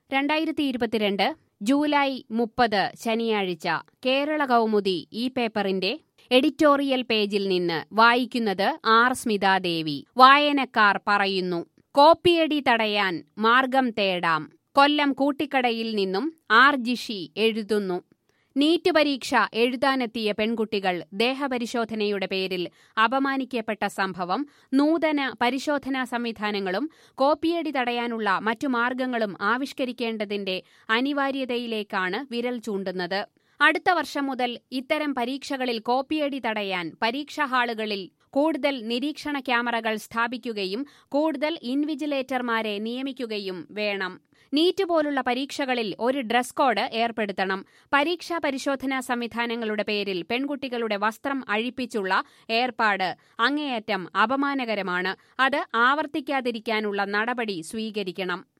രണ്ടായിരത്തി ഇരുപത്തിരണ്ട് ജൂലൈ മുപ്പത് ശനിയാഴ്ച കേരള കൗമുദി ഈ പേപ്പറിന്റെ എഡിറ്റോറിയൽ പേജിൽ നിന്ന് വായിക്കുന്നത് ആർ സ്മിതാദേവി വായനക്കാർ പറയുന്നു കോപ്പിയടി തടയാൻ മാർഗം തേടാം കൊല്ലം കൂട്ടിക്കടയിൽ നിന്നും ആർ ജിഷി എഴുതുന്നു നീറ്റ് പരീക്ഷ എഴുതാനെത്തിയ പെൺകുട്ടികൾ ദേഹപരിശോധനയുടെ പേരിൽ അപമാനിക്കപ്പെട്ട സംഭവം നൂതന പരിശോധനാ സംവിധാനങ്ങളും കോപ്പിയടി തടയാനുള്ള മറ്റു മാർഗങ്ങളും ആവിഷ്കരിക്കേണ്ടതിന്റെ അനിവാര്യതയിലേക്കാണ് വിരൽ ചൂണ്ടുന്നത് അടുത്ത വർഷം മുതൽ ഇത്തരം പരീക്ഷകളിൽ കോപ്പിയടി തടയാൻ പരീക്ഷാ ഹാളുകളിൽ കൂടുതൽ നിരീക്ഷണ ക്യാമറകൾ സ്ഥാപിക്കുകയും കൂടുതൽ ഇൻവിജിലേറ്റർമാരെ നിയമിക്കുകയും വേണം നീറ്റ് പോലുള്ള പരീക്ഷകളിൽ ഒരു ഡ്രസ് കോഡ് ഏർപ്പെടുത്തണം പരീക്ഷാ പരിശോധനാ സംവിധാനങ്ങളുടെ പേരിൽ പെൺകുട്ടികളുടെ വസ്ത്രം അഴിപ്പിച്ചുള്ള ഏർപ്പാട് അങ്ങേയറ്റം അപമാനകരമാണ് അത് ആവർത്തിക്കാതിരിക്കാനുള്ള നടപടി സ്വീകരിക്കണം